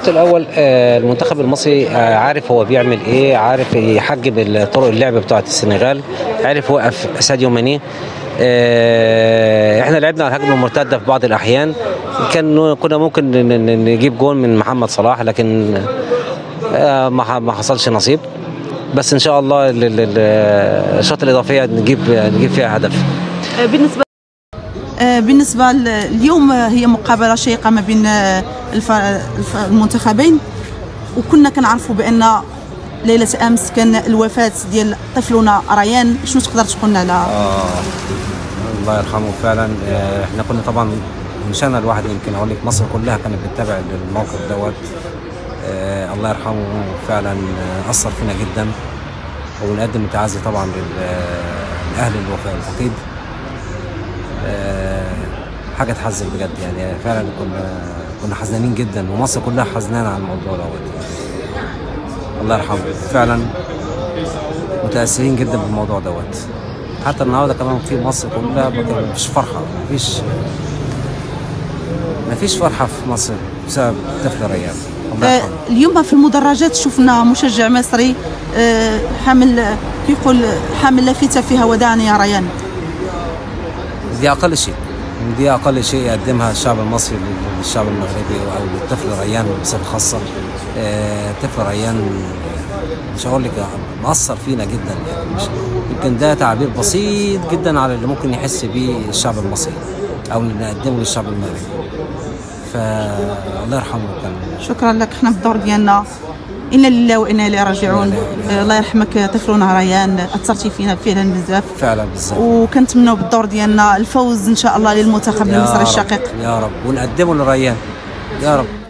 الشوط الاول آه، المنتخب المصري آه، عارف هو بيعمل ايه عارف يحجب طرق اللعب بتاعه السنغال عارف وقف ساديو ماني آه، احنا لعبنا على الهجمه المرتده في بعض الاحيان كان كنا ممكن ن- ن- نجيب جول من محمد صلاح لكن آه، ما ح- ما حصلش نصيب بس ان شاء الله ال- ال- ال- الشوط الاضافيه نجيب نجيب فيها هدف بالنسبه آه، بالنسبة ل- اليوم آه، هي مقابلة شيقة ما بين آه، الف- الف- المنتخبين وكنا كنعرفوا بأن ليلة أمس كان الوفاة ديال طفلنا ريان شنو تقدر تقول لنا على آه الله يرحمه فعلا آه، احنا كنا طبعا مش انا الواحد يمكن اقول لك مصر كلها كانت بتتابع الموقف دوت آه الله يرحمه فعلا آه، اثر فينا جدا ونقدم التعازي طبعا لل- آه، لاهل الوفاه الفقيد آه حاجه تحزن بجد يعني فعلا كنا كنا حزنانين جدا ومصر كلها حزنانه على الموضوع دوت الله يرحمه فعلا متاثرين جدا بالموضوع دوت حتى النهارده كمان في مصر كلها ما فيش فرحه ما فيش ما فيش فرحه في مصر بسبب طفل ريان الله آه، يرحمه اليوم في المدرجات شفنا مشجع مصري آه، حامل آه، كيقول حامل لافتة فيها وداعني يا ريان دي اقل شيء دي اقل شيء يقدمها الشعب المصري لل- للشعب المغربي او للطفل ريان بصفه خاصه آه، طفل ريان آه، مش هقول لك مأثر فينا جدا يعني مش يمكن ده تعبير بسيط جدا على اللي ممكن يحس بيه الشعب المصري او اللي نقدمه للشعب المغربي فالله يرحمه كان شكرا لك احنا في الدور ديالنا إنا لله وإنا إليه راجعون آه، الله يرحمك طفلنا ريان أثرتي فينا فعلا بزاف فعلا بالظبط وكنتمنوا بالدور ديالنا الفوز ان شاء الله للمنتخب يا المصري رب الشقيق يا رب ونقدمه لريان يا رب